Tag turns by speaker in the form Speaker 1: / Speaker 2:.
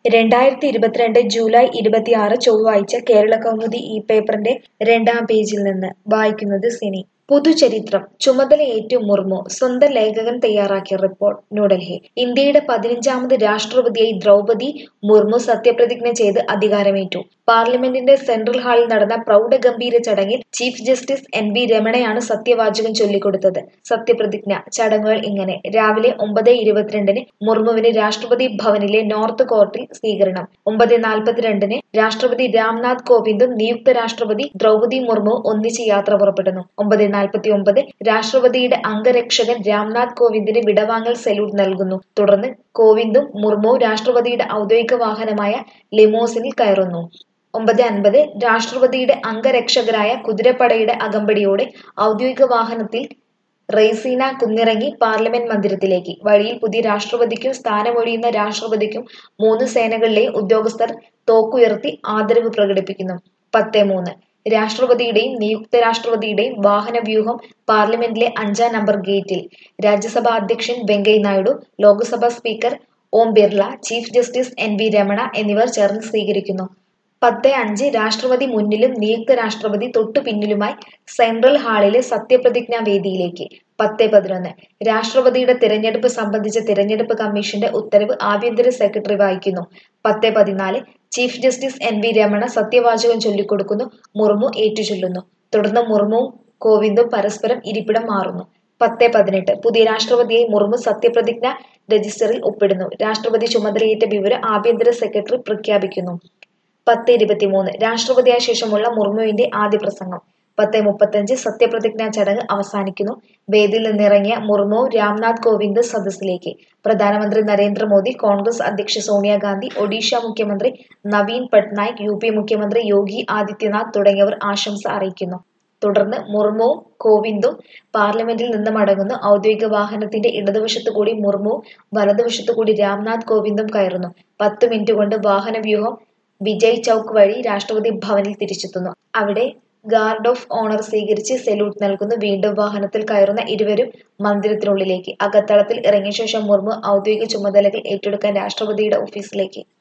Speaker 1: രണ്ടായിരത്തി ഇരുപത്തിരണ്ട് ജൂലൈ ഇരുപത്തിയാറ് ചൊവ്വാഴ്ച കേരളകൗമുദി ഈ പേപ്പറിന്റെ രണ്ടാം പേജിൽ നിന്ന് വായിക്കുന്നത് സിനി പുതുചരിത്രം ചുമതലയേറ്റു മുർമു സ്വന്തം ലേഖകൻ തയ്യാറാക്കിയ റിപ്പോർട്ട് ന്യൂഡൽഹി ഇന്ത്യയുടെ പതിനഞ്ചാമത് രാഷ്ട്രപതിയായി ദ്രൗപതി മുർമു സത്യപ്രതിജ്ഞ ചെയ്ത് അധികാരമേറ്റു പാർലമെന്റിന്റെ സെൻട്രൽ ഹാളിൽ നടന്ന പ്രൗഢഗംഭീര ചടങ്ങിൽ ചീഫ് ജസ്റ്റിസ് എൻ വി രമണയാണ് സത്യവാചകം ചൊല്ലിക്കൊടുത്തത് സത്യപ്രതിജ്ഞ ചടങ്ങുകൾ ഇങ്ങനെ രാവിലെ ഒമ്പത് ഇരുപത്തിരണ്ടിന് മുർമുവിന് രാഷ്ട്രപതി ഭവനിലെ നോർത്ത് കോർട്ടിൽ സ്വീകരണം ഒമ്പത് നാൽപ്പത്തിരണ്ടിന് രാഷ്ട്രപതി രാംനാഥ് കോവിന്ദും നിയുക്ത രാഷ്ട്രപതി ദ്രൗപതി മുർമു ഒന്നിച്ച് യാത്ര പുറപ്പെടുന്നു ഒമ്പത് നാൽപ്പത്തി ഒമ്പത് രാഷ്ട്രപതിയുടെ അംഗരക്ഷകൻ രാംനാഥ് കോവിന്ദിന് വിടവാങ്ങൽ സല്യൂട്ട് നൽകുന്നു തുടർന്ന് കോവിന്ദും മുർമുവും രാഷ്ട്രപതിയുടെ ഔദ്യോഗിക വാഹനമായ ലിമോസിനിൽ കയറുന്നു ഒമ്പത് അൻപത് രാഷ്ട്രപതിയുടെ അംഗരക്ഷകരായ കുതിരപ്പടയുടെ അകമ്പടിയോടെ ഔദ്യോഗിക വാഹനത്തിൽ റെയ്സീന കുന്നിറങ്ങി പാർലമെന്റ് മന്ദിരത്തിലേക്ക് വഴിയിൽ പുതിയ രാഷ്ട്രപതിക്കും സ്ഥാനമൊഴിയുന്ന രാഷ്ട്രപതിക്കും മൂന്ന് സേനകളിലെയും ഉദ്യോഗസ്ഥർ തോക്കുയർത്തി ആദരവ് പ്രകടിപ്പിക്കുന്നു പത്ത് മൂന്ന് രാഷ്ട്രപതിയുടെയും നിയുക്ത രാഷ്ട്രപതിയുടെയും വാഹനവ്യൂഹം പാർലമെന്റിലെ അഞ്ചാം നമ്പർ ഗേറ്റിൽ രാജ്യസഭാ അധ്യക്ഷൻ Venkaiah Naidu Lok Sabha speaker Om Birla chief justice N V Ramana എന്നിവർ ചേർന്ന് സ്വീകരിക്കുന്നു പത്ത് അഞ്ച് രാഷ്ട്രപതി മുന്നിലും നിയുക്ത രാഷ്ട്രപതി തൊട്ടു പിന്നിലുമായി സെൻട്രൽ ഹാളിലെ സത്യപ്രതിജ്ഞാ വേദിയിലേക്ക് പത്ത് പതിനൊന്ന് രാഷ്ട്രപതിയുടെ തിരഞ്ഞെടുപ്പ് സംബന്ധിച്ച തിരഞ്ഞെടുപ്പ് കമ്മീഷന്റെ ഉത്തരവ് ആഭ്യന്തര സെക്രട്ടറി വായിക്കുന്നു പത്ത് പതിനാല് chief justice N V Ramana സത്യവാചകം ചൊല്ലിക്കൊടുക്കുന്നു മുർമു ഏറ്റുചൊല്ലുന്നു തുടർന്ന് മുർമുവും കോവിന്ദും പരസ്പരം ഇരിപ്പിടം മാറുന്നു പത്ത് പതിനെട്ട് പുതിയ രാഷ്ട്രപതിയായി മുർമു സത്യപ്രതിജ്ഞ രജിസ്റ്ററിൽ ഒപ്പിടുന്നു രാഷ്ട്രപതി ചുമതലയേറ്റ വിവരം ആഭ്യന്തര സെക്രട്ടറി പ്രഖ്യാപിക്കുന്നു പത്ത് ഇരുപത്തിമൂന്ന് രാഷ്ട്രപതിയായ ശേഷമുള്ള മുർമുവിന്റെ ആദ്യ പ്രസംഗം പത്ത് മുപ്പത്തഞ്ച് സത്യപ്രതിജ്ഞാ ചടങ്ങ് അവസാനിക്കുന്നു വേദിയിൽ നിന്നിറങ്ങിയ മുർമു രാംനാഥ് കോവിന്ദ് സദസ്സിലേക്ക് പ്രധാനമന്ത്രി നരേന്ദ്രമോദി കോൺഗ്രസ് അധ്യക്ഷ സോണിയാഗാന്ധി ഒഡീഷ മുഖ്യമന്ത്രി നവീൻ പട്നായിക് യു പി മുഖ്യമന്ത്രി യോഗി ആദിത്യനാഥ് തുടങ്ങിയവർ ആശംസ അറിയിക്കുന്നു തുടർന്ന് മുർമുവും കോവിന്ദും പാർലമെന്റിൽ നിന്ന് മടങ്ങുന്നു ഔദ്യോഗിക വാഹനത്തിന്റെ ഇടതുവശത്തു കൂടി മുർമുവും വലതുവശത്തു കൂടി രാംനാഥ് കോവിന്ദും കയറുന്നു പത്ത് മിനിറ്റ് കൊണ്ട് വാഹനവ്യൂഹം വിജയ് ചൌക്ക് വഴി രാഷ്ട്രപതി ഭവനിൽ തിരിച്ചെത്തുന്നു അവിടെ ഗാർഡ് ഓഫ് ഓണർ സ്വീകരിച്ച് സല്യൂട്ട് നൽകുന്നു വീണ്ടും വാഹനത്തിൽ കയറുന്ന ഇരുവരും മന്ദിരത്തിനുള്ളിലേക്ക് അകത്തളത്തിൽ ഇറങ്ങിയ ശേഷം മുർമു ഔദ്യോഗിക ചുമതലകൾ ഏറ്റെടുക്കാൻ രാഷ്ട്രപതിയുടെ ഓഫീസിലേക്ക്